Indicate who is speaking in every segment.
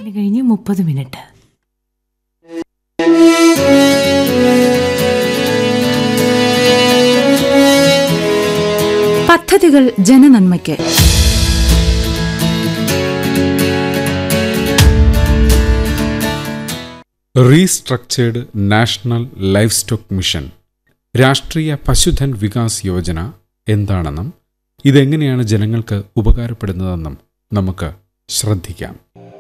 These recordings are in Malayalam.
Speaker 1: മണി കഴിഞ്ഞ് മുപ്പത് മിനിറ്റ്
Speaker 2: പദ്ധതികൾ ജനനന്മയ്ക്ക്
Speaker 3: restructured national life stock mission Rashtriya Pashudhan Vikas Yojana എന്താണെന്നും ഇതെങ്ങനെയാണ് ജനങ്ങൾക്ക് ഉപകാരപ്പെടുന്നതെന്നും നമുക്ക് ശ്രദ്ധിക്കാം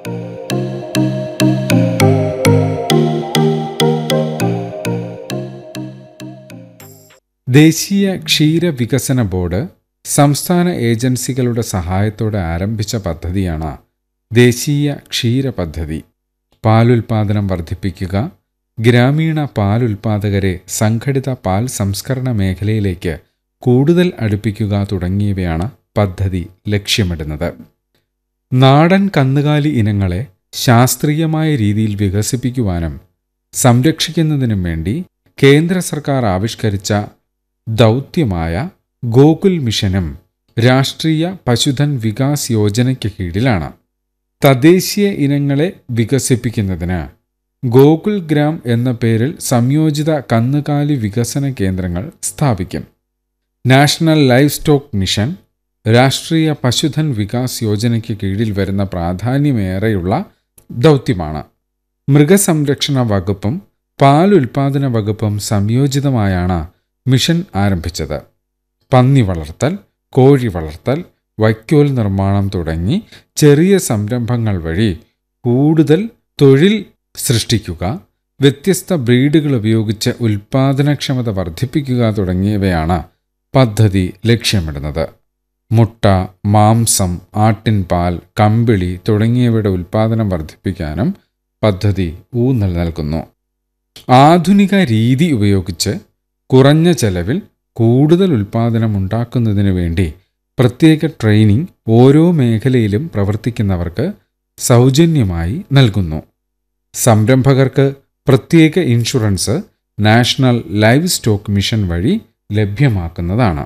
Speaker 3: ദേശീയ ക്ഷീര വികസന ബോർഡ് സംസ്ഥാന ഏജൻസികളുടെ സഹായത്തോടെ ആരംഭിച്ച പദ്ധതിയാണ് ദേശീയ ക്ഷീര പദ്ധതി പാലുൽപാദനം വർദ്ധിപ്പിക്കുക ഗ്രാമീണ പാലുൽപാദകരെ സംഘടിത പാൽ സംസ്കരണ മേഖലയിലേക്ക് കൂടുതൽ അടുപ്പിക്കുക തുടങ്ങിയവയാണ് പദ്ധതി ലക്ഷ്യമിടുന്നത് നാടൻ കന്നുകാലി ഇനങ്ങളെ ശാസ്ത്രീയമായ രീതിയിൽ വികസിപ്പിക്കുവാനും സംരക്ഷിക്കുന്നതിനും വേണ്ടി കേന്ദ്ര സർക്കാർ ആവിഷ്കരിച്ച ദൗത്യമായ ഗോകുൽ മിഷനും രാഷ്ട്രീയ പശുധൻ വികാസ് യോജനയ്ക്ക് കീഴിലാണ് തദ്ദേശീയ ഇനങ്ങളെ വികസിപ്പിക്കുന്നതിന് ഗോകുൽ ഗ്രാം എന്ന പേരിൽ സംയോജിത കന്നുകാലി വികസന കേന്ദ്രങ്ങൾ സ്ഥാപിക്കും national life stock mission Rashtriya Pashudhan Vikas യോജനയ്ക്ക് കീഴിൽ വരുന്ന പ്രാധാന്യമേറെയുള്ള ദൗത്യമാണ് മൃഗസംരക്ഷണ വകുപ്പും പാൽ ഉൽപാദന വകുപ്പും സംയോജിതമായാണ് മിഷൻ ആരംഭിച്ചത് പന്നി വളർത്തൽ കോഴി വളർത്തൽ വൈക്കോൽ നിർമ്മാണം തുടങ്ങി ചെറിയ സംരംഭങ്ങൾ വഴി കൂടുതൽ തൊഴിൽ സൃഷ്ടിക്കുക വ്യത്യസ്ത ബ്രീഡുകൾ ഉപയോഗിച്ച് ഉൽപാദനക്ഷമത വർദ്ധിപ്പിക്കുക തുടങ്ങിയവയാണ് പദ്ധതി ലക്ഷ്യമിടുന്നത് മുട്ട മാംസം ആട്ടിൻപാൽ കമ്പിളി തുടങ്ങിയവയുടെ ഉൽപാദനം വർദ്ധിപ്പിക്കാനും പദ്ധതി ഊന്നൽ നൽകുന്നു ആധുനിക രീതി ഉപയോഗിച്ച് കുറഞ്ഞ ചെലവിൽ കൂടുതൽ ഉൽപാദനം ഉണ്ടാക്കുന്നതിനു വേണ്ടി പ്രത്യേക ട്രെയിനിംഗ് ഓരോ മേഖലയിലും പ്രവർത്തിക്കുന്നവർക്ക് സൗജന്യമായി നൽകുന്നു സംരംഭകർക്ക് പ്രത്യേക insurance national livestock mission വഴി ലഭ്യമാക്കുന്നതാണ്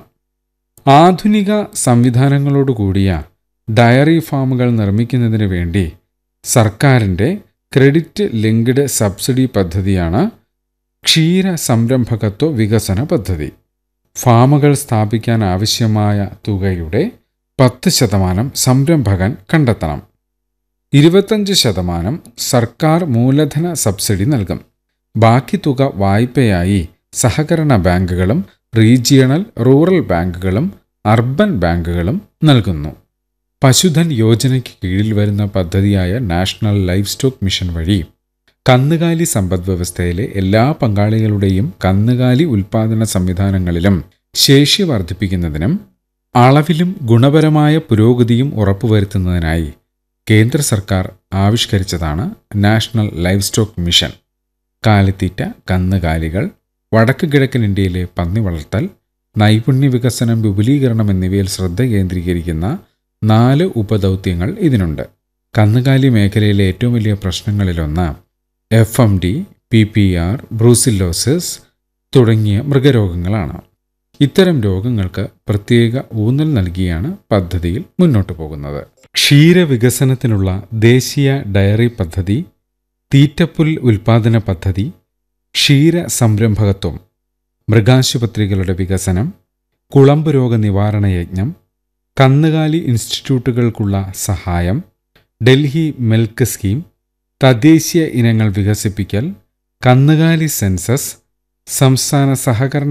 Speaker 3: ആധുനിക സംവിധാനങ്ങളോടുകൂടിയ ഡയറി ഫാമുകൾ നിർമ്മിക്കുന്നതിന് വേണ്ടി സർക്കാരിൻ്റെ ക്രെഡിറ്റ് ലിങ്ക്ഡ് സബ്സിഡി പദ്ധതിയാണ് ക്ഷീര സംരംഭകത്വ വികസന പദ്ധതി ഫാമുകൾ സ്ഥാപിക്കാൻ ആവശ്യമായ തുകയുടെ പത്ത് ശതമാനം സംരംഭകൻ കണ്ടെത്തണം ഇരുപത്തഞ്ച് ശതമാനം സർക്കാർ മൂലധന സബ്സിഡി നൽകും ബാക്കി തുക വായ്പയായി സഹകരണ ബാങ്കുകളും റീജിയണൽ റൂറൽ ബാങ്കുകളും അർബൻ ബാങ്കുകളും നൽകുന്നു പശുധൻ യോജനയ്ക്ക് കീഴിൽ വരുന്ന പദ്ധതിയായ നാഷണൽ ലൈഫ് സ്റ്റോക്ക് മിഷൻ വഴി കന്നുകാലി സമ്പദ്വ്യവസ്ഥയിലെ എല്ലാ പങ്കാളികളുടെയും കന്നുകാലി ഉൽപാദന സംവിധാനങ്ങളിലും ശേഷി വർദ്ധിപ്പിക്കുന്നതിനും അളവിലും ഗുണപരമായ പുരോഗതിയും ഉറപ്പുവരുത്തുന്നതിനായി കേന്ദ്ര സർക്കാർ ആവിഷ്കരിച്ചതാണ് നാഷണൽ ലൈഫ് സ്റ്റോക്ക് മിഷൻ കാലിത്തീറ്റ കന്നുകാലികൾ വടക്ക് കിഴക്കൻ ഇന്ത്യയിലെ പന്നി വളർത്തൽ നൈപുണ്യ വികസനം വിപുലീകരണം എന്നിവയിൽ ശ്രദ്ധ കേന്ദ്രീകരിക്കുന്ന നാല് ഉപദൗത്യങ്ങൾ ഇതിനുണ്ട് കന്നുകാലി മേഖലയിലെ ഏറ്റവും വലിയ പ്രശ്നങ്ങളിലൊന്ന് F M D P P R brucellosis തുടങ്ങിയ മൃഗരോഗങ്ങളാണ് ഇത്തരം രോഗങ്ങൾക്ക് പ്രത്യേക ഊന്നൽ നൽകിയാണ് പദ്ധതിയിൽ മുന്നോട്ടു പോകുന്നത് ക്ഷീരവികസനത്തിനുള്ള ദേശീയ ഡയറി പദ്ധതി തീറ്റപ്പുൽ ഉൽപാദന പദ്ധതി ക്ഷീര സംരംഭകത്വം മൃഗാശുപത്രികളുടെ വികസനം കുളമ്പ് രോഗ നിവാരണ യജ്ഞം കന്നുകാലി ഇൻസ്റ്റിറ്റ്യൂട്ടുകൾക്കുള്ള സഹായം ഡൽഹി മിൽക്ക് സ്കീം തദ്ദേശീയ ഇനങ്ങൾ വികസിപ്പിക്കൽ കന്നുകാലി സെൻസസ് സംസ്ഥാന സഹകരണ